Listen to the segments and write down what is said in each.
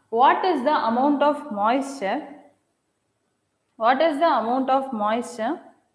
what is the amount of moisture what is the amount of moisture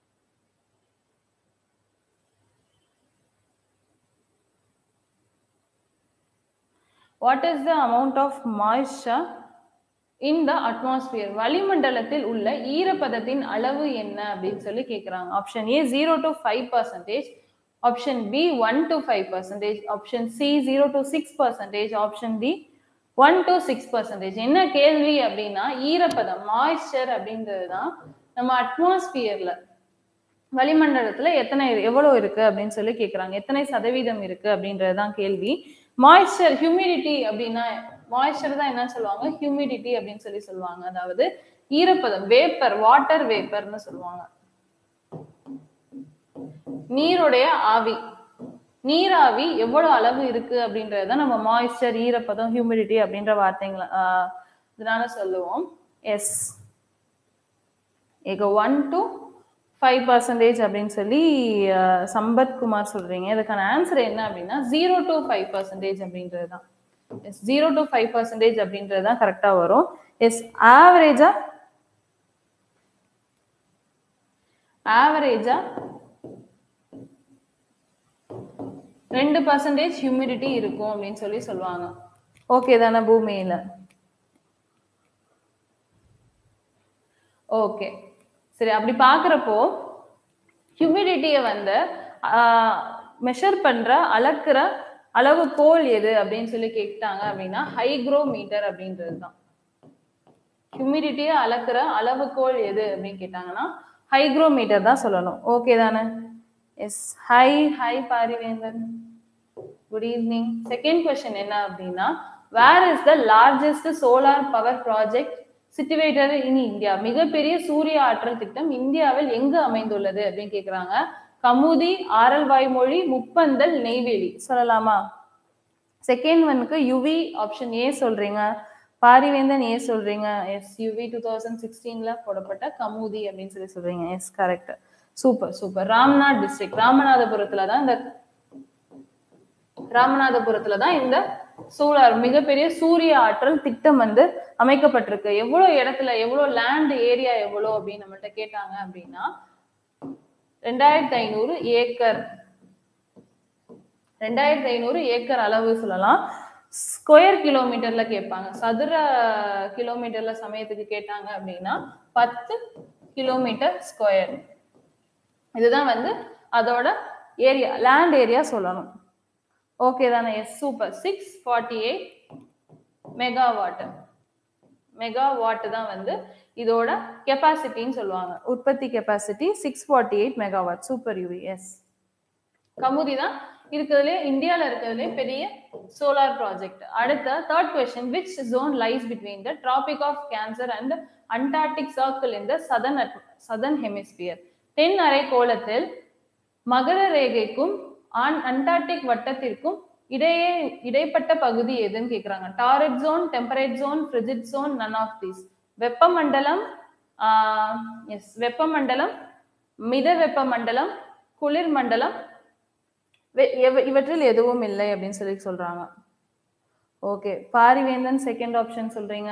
what is the amount of moisture in the atmosphere வளிமண்டலத்தில் உள்ள ஈரப்பதத்தின் அளவு என்ன அப்படின்னு சொல்லி கேட்குறாங்க option A zero to five percentage option B one to five percentage option C zero to six percentage option D one to six percentage என்ன கேள்வி அப்படின்னா ஈரப்பதம் மாய்ஸ்சர் அப்படின்றது தான் நம்ம அட்மாஸ்பியர்ல வளிமண்டலத்துல எத்தனை எவ்வளவு இருக்கு அப்படின்னு சொல்லி கேக்குறாங்க எத்தனை சதவீதம் இருக்கு அப்படின்றது தான் கேள்வி மாய்ஸ்சர் ஹியூமிடிட்டி அப்படின்னா மாய்ஸ்சர் தான் என்ன சொல்லுவாங்க ஹியூமிடிட்டி அப்படின்னு சொல்லி சொல்லுவாங்க அதாவது ஈரப்பதம் வேப்பர் வாட்டர் வேப்பர்னு சொல்லுவாங்க நீருடைய ஆவி நீராவி எவ்வளவு அளவு இருக்கு அப்படின்றத நம்ம மாய்ஸ்சர் ஈரப்பதம் ஹியூமிடிட்டி அப்படின்ற வார்த்தைங்களை ஆஹ் இதனால சொல்லுவோம் எஸ் ಈಗ ஒன் டு ஃபைவ் பர்சன்டேஜ் அப்படின்னு சொல்லி அஹ், சம்பத் குமார் சொல்றீங்க இதுக்கான ஆன்சர் என்ன அப்படின்னா ஜீரோ டு ஃபைவ் பர்சன்டேஜ் அப்படின்றது தான் yes zero to five percentage அப்படின்றது தான் கரெக்டாக வரும் எஸ் ஆவரேஜா ஆவரேஜா ரெண்டு பர்சன்டேஜ் ஹியூமிடிட்டி இருக்கும் அப்படின்னு சொல்லி சொல்லுவாங்க ஓகே தானே பூமியில ஓகே சரி அப்படி பார்க்குறப்போ ஹியூமிடிட்டியை வந்து மெஷர் பண்ற அளக்குற அளவுகோல் எது அப்படின்னு சொல்லி கேட்டாங்க அப்படின்னா ஹைக்ரோமீட்டர் அப்படின்றது தான் ஹியூமிடிட்டியை அளக்குற அளவுகோல் எது அப்படின்னு கேட்டாங்கன்னா ஹைக்ரோமீட்டர் தான் சொல்லணும் ஓகே தானே yes hi hi Parivendhan good evening second question என்ன அப்படின்னா where is the largest solar power project situated in India மிகப்பெரிய சூரிய ஆற்றல் திட்டம் இந்தியாவில் எங்கு அமைந்துள்ளது அப்படின்னு கேக்குறாங்க கமுதி ஆரல்வாய்மொழி முப்பந்தல் நெய்வேலி சொல்லலாமா செகண்ட் ஒனுக்கு யுவி ஆப்ஷன் ஏ சொல்றீங்க பாரிவேந்தன் ஏ சொல்றீங்க எஸ் யுவி டூ தௌசண்ட் சிக்ஸ்டீன்ல போடப்பட்ட கமுதி அப்படின்னு சொல்லி சொல்றீங்க yes correct super super Ramnath district ராமநாதபுரத்துல தான் இந்த ராமநாதபுரத்துல தான் இந்த சோலார் மிகப்பெரிய சூரிய ஆற்றல் திட்டம் வந்து அமைக்கப்பட்டிருக்கு எவ்வளவு இடத்துல எவ்வளவு லேண்ட் ஏரியா எவ்வளவு அப்படின்னு நம்மள்ட்ட கேட்டாங்க அப்படின்னா ரெண்டாயிரத்தி ஐநூறு ஏக்கர் ரெண்டாயிரத்தி ஐநூறு ஏக்கர் அளவு சொல்லலாம் ஸ்கொயர் கிலோமீட்டர்ல கேட்பாங்க சதுர கிலோமீட்டர்ல சமயத்துக்கு கேட்டாங்க அப்படின்னா பத்து கிலோமீட்டர் ஸ்கொயர் இதுதான் வந்து அதோட ஏரியா லேண்ட் ஏரியா சொல்லணும் ஓகே தானே yes super six forty eight megawatt megawatt தான் வந்து இதோட கெப்பாசிட்டின்னு சொல்லுவாங்க உற்பத்தி capacity six forty eight megawatt super UV yes Kamuthi தான் இருக்கிறதுலே இந்தியாவில் இருக்கிறதுலே பெரிய சோலார் ப்ராஜெக்ட் அடுத்த third question which zone lies between the tropic of cancer and antarctic circle in the southern southern hemisphere தென் அரை கோளத்தில் மகர ரேகைக்கும் ஆன் அண்டார்டிக் வட்டத்திற்கும் இடையே இடைப்பட்ட பகுதி எதுன்னு கேக்குறாங்க torrid zone temperate zone frigid zone none of these வெப்பமண்டலம் எஸ் வெப்பமண்டலம் மித வெப்பமண்டலம் குளிர் மண்டலம் வெ- எவ- இவற்றில் எதுவும் இல்லை அப்படின்னு சொல்லி சொல்றாங்க ஓகே பாரிவேந்தன் செகண்ட் ஆப்ஷன் சொல்றீங்க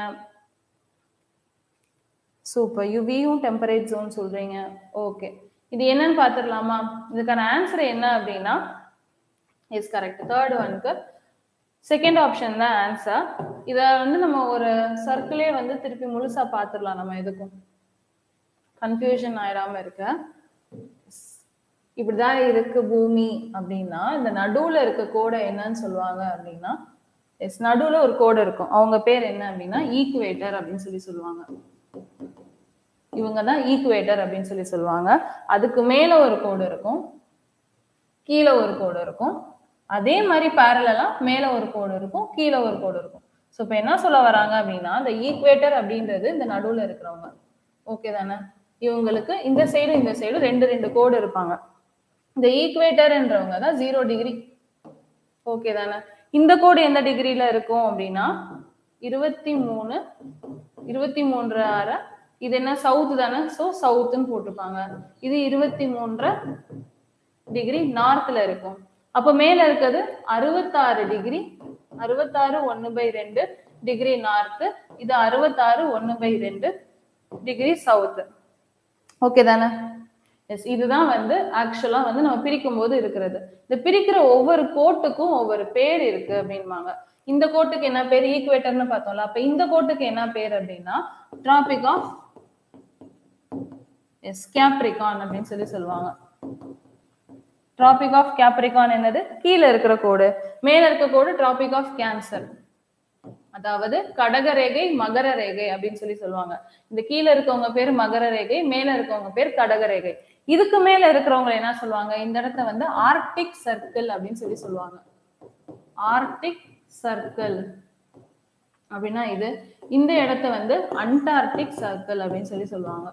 சூப்பர் யுவியும் டெம்பரேட் ஜோன் சொல்றீங்க ஓகே இது என்னன்னு பார்த்துடலாமா இதுக்கான ஆன்சர் என்ன அப்படின்னா இஸ் கரெக்ட் தேர்ட் ஒனுக்கு செகண்ட் ஆப்ஷன் தான் ஆன்சர் இதை வந்து நம்ம ஒரு சர்க்கிளே வந்து திருப்பி முழுசா பார்த்துடலாம் நம்ம எதுக்கும் கன்ஃபியூஷன் ஆயிடாம இருக்க இப்படிதான் இருக்கு பூமி அப்படின்னா இந்த நடுவுல இருக்க கோடை என்னன்னு சொல்லுவாங்க அப்படின்னா எஸ் நடுவுல ஒரு கோடு இருக்கும் அவங்க பேர் என்ன அப்படின்னா ஈக்குவேட்டர் அப்படின்னு சொல்லி சொல்லுவாங்க இவங்க தான் ஈக்குவேட்டர் அப்படின்னு சொல்லி சொல்லுவாங்க அதுக்கு மேல ஒரு கோடு இருக்கும் கீழே ஒரு கோடு இருக்கும் அதே மாதிரி பேரலா மேல ஒரு கோடு இருக்கும் கீழே ஒரு கோடு இருக்கும் ஸோ இப்போ என்ன சொல்ல வராங்க அப்படின்னா இந்த ஈக்குவேட்டர் அப்படின்றது இந்த நடுவுல இருக்கிறவங்க ஓகே தானே இவங்களுக்கு இந்த சைடு இந்த சைடு ரெண்டு ரெண்டு கோடு இருப்பாங்க இந்த ஈக்குவேட்டர்ன்றவங்க தான் ஜீரோ டிகிரி ஓகே தானே இந்த கோடு எந்த டிகிரில இருக்கும் அப்படின்னா இருபத்தி மூணு இருபத்தி மூன்று அரை இது என்ன சவுத் தானே ஸோ சவுத்துன்னு போட்டிருப்பாங்க இது இருபத்தி மூன்று டிகிரி நார்த்ல இருக்கும் அப்ப மேல இருக்கிறது அறுபத்தாறு டிகிரி அறுபத்தாறு ஒன்னு பை ரெண்டு டிகிரி நார்த்து இது அறுபத்தாறு ஒன்று பை ரெண்டு டிகிரி சவுத்து ஓகே தானே எஸ் இதுதான் வந்து ஆக்சுவலா வந்து நம்ம பிரிக்கும் போது இருக்கிறது இந்த பிரிக்கிற ஒவ்வொரு கோட்டுக்கும் ஒவ்வொரு பேர் இருக்கு அப்படின்பாங்க இந்த கோட்டுக்கு என்ன பேர் ஈக்குவேட்டர்னு பார்த்தோம்ல அப்ப இந்த கோட்டுக்கு என்ன பேர் அப்படின்னா டிராபிக் ஆஃப் எஸ் கேப்ரிகான் அப்படின்னு சொல்லி சொல்லுவாங்க டிராபிக் ஆஃப் கேப்ரிகான் என்னது கீழே இருக்கிற கோடு மேல இருக்க கோடு டிராபிக் ஆஃப் கேன்சர் அதாவது கடக ரேகை மகர ரேகை அப்படின்னு சொல்லி சொல்லுவாங்க இந்த கீழே இருக்கவங்க பேர் மகர ரேகை மேல இருக்கவங்க பேர் கடக ரேகை இதுக்கு மேல இருக்கிறவங்க என்ன சொல்லுவாங்க இந்த இடத்த வந்து ஆர்டிக் சர்க்கிள் அப்படின்னு சொல்லி சொல்லுவாங்க ஆர்டிக் சர்க்கிள் அப்படின்னா இது இந்த இடத்த வந்து அண்டார்டிக் சர்க்கிள் அப்படின்னு சொல்லி சொல்லுவாங்க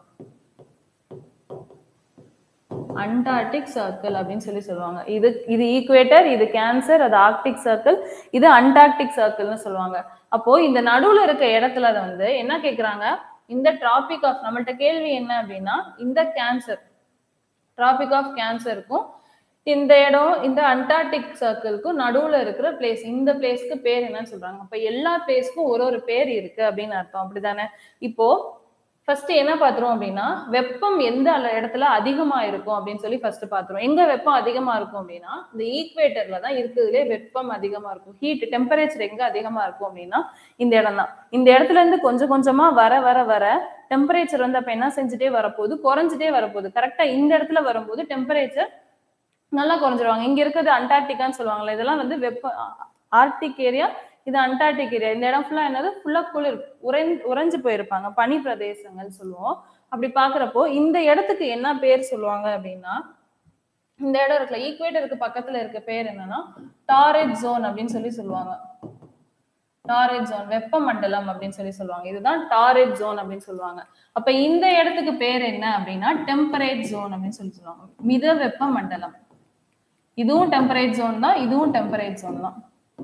அண்டார்டிக் சர்க்கிள் அப்படின்னு சொல்லி சொல்லுவாங்க இது இது ஈக்குவேட்டர் இது கேன்சர் அது ஆர்க்டிக் சர்க்கிள் இது அண்டார்டிக் சர்க்கிள்னு சொல்லுவாங்க அப்போ இந்த நடுவுல இருக்க இடத்துல வந்து என்ன கேக்குறாங்க இந்த டிராபிக் ஆஃப் நம்மள்ட்ட கேள்வி என்ன அப்படின்னா இந்த கேன்சர் டிராபிக் ஆஃப் கேன்சருக்கும் இந்த இடம் இந்த அண்டார்டிக் சர்க்கிள்க்கும் நடுவுல இருக்கிற பிளேஸ் இந்த பிளேஸ்க்கு பேர் என்னன்னு சொல்றாங்க அப்ப எல்லா பிளேஸ்க்கும் ஒரு ஒரு பேர் இருக்கு அப்படின்னு அர்த்தம் அப்படிதானே இப்போ ஃபர்ஸ்ட் என்ன பாத்துருவோம் அப்படின்னா வெப்பம் எந்த அள- இடத்துல அதிகமா இருக்கும் அப்படின்னு சொல்லி ஃபர்ஸ்ட் பாத்துருவோம் எங்க வெப்பம் அதிகமா இருக்கும் அப்படின்னா இந்த ஈக்குவேட்டர்ல தான் இருக்கிறதுலே வெப்பம் அதிகமா இருக்கும் ஹீட் டெம்பரேச்சர் எங்க அதிகமா இருக்கும் அப்படின்னா இந்த இடம் தான் இந்த இடத்துல இருந்து கொஞ்சம் கொஞ்சமா வர வர வர டெம்பரேச்சர் வந்து அப்ப என்ன செஞ்சுட்டே வரப்போகுது குறைஞ்சிட்டே வரப்போகுது கரெக்டா இந்த இடத்துல வரும்போது டெம்பரேச்சர் நல்லா குறைஞ்சிருவாங்க இங்க இருக்கிறது அண்டார்டிகான்னு சொல்லுவாங்கல்ல இதெல்லாம் வந்து வெப்ப ஆர்டிக் ஏரியா இது அண்டார்டிக் ஏரியா இந்த இடம் ஃபுல்லா என்னது ஃபுல்லா குளிர் உறைஞ் உறைஞ்சு போயிருப்பாங்க பனி பிரதேசங்கள் சொல்லுவோம் அப்படி பாக்குறப்போ இந்த இடத்துக்கு என்ன பேர் சொல்லுவாங்க அப்படின்னா இந்த இடம் இருக்குல்ல ஈக்குவேட்டருக்கு பக்கத்துல இருக்க பேர் என்னன்னா டாரேஜ் ஜோன் அப்படின்னு சொல்லி சொல்லுவாங்க டாரேஜ் ஜோன் வெப்பமண்டலம் அப்படின்னு சொல்லி சொல்லுவாங்க இதுதான் டாரேஜ் ஜோன் அப்படின்னு சொல்லுவாங்க அப்ப இந்த இடத்துக்கு பேர் என்ன அப்படின்னா டெம்பரேட் ஜோன் அப்படின்னு சொல்லி சொல்லுவாங்க மித வெப்ப மண்டலம் இதுவும் டெம்பரேட் ஜோன் தான் இதுவும் டெம்பரேட் ஜோன் தான்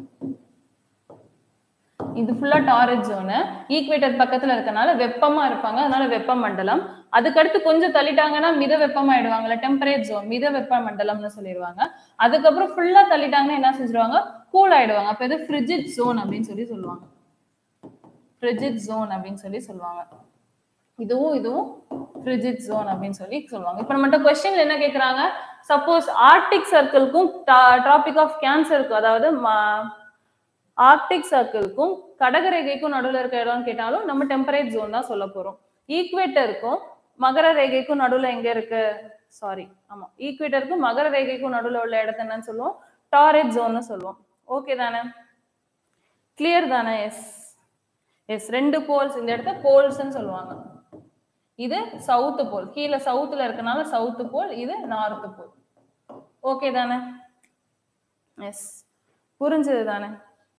இது ஃபுல்லா டாரேஜ் ஜோனு ஈக்குவேட்டர் பக்கத்துல இருக்கனால வெப்பமா இருப்பாங்க அதனால வெப்ப மண்டலம் அதுக்கடுத்து கொஞ்சம் தள்ளிட்டாங்கன்னா மித வெப்பமாயிடுவாங்கல்ல டெம்பரேட் ஜோன் மித வெப்ப மண்டலம்னு சொல்லிடுவாங்க அதுக்கப்புறம் ஃபுல்லா தள்ளிட்டாங்கன்னா என்ன செஞ்சிருவாங்க கூல் ஆயிடுவாங்க அப்ப இது ஃப்ரிஜிட் ஜோன் அப்படின்னு சொல்லி சொல்லுவாங்க ஃப்ரிஜிட் ஜோன் அப்படின்னு சொல்லி சொல்லுவாங்க இதுவும் இதுவும் ஃப்ரிஜிட் ஜோன் அப்படின்னு சொல்லி சொல்லுவாங்க இப்போ நம்மகிட்ட கொஸ்டின் என்ன கேக்குறாங்க சப்போஸ் ஆர்டிக் சர்க்கிள்க்கும் டிராபிக் ஆஃப் கேன்சருக்கும் அதாவது ஆர்டிக் சர்க்கிள்க்கும் கடகரேகைக்கும் நடுவில் இருக்க இடம்னு கேட்டாலும் நம்ம டெம்பரேட் ஜோன் தான் சொல்ல போறோம் ஈக்குவேட்டருக்கும் மகர ரேகைக்கும் நடுவில் எங்க இருக்கு சாரி ஆமா ஈக்குவேட்டருக்கும் மகர ரேகைக்கும் நடுவில் உள்ள இடத்த என்னன்னு சொல்லுவோம் டாரேட் ஜோன்னு சொல்லுவோம் ஓகே தானே கிளியர் தானே எஸ் எஸ் ரெண்டு போல்ஸ் இந்த இடத்த போல்ஸ்ன்னு சொல்லுவாங்க இது சவுத்து போல் கீழே சவுத்துல இருக்கனால சவுத்து போல் இது நார்த்து போல் ஓகே தானே எஸ் புரிஞ்சது தானே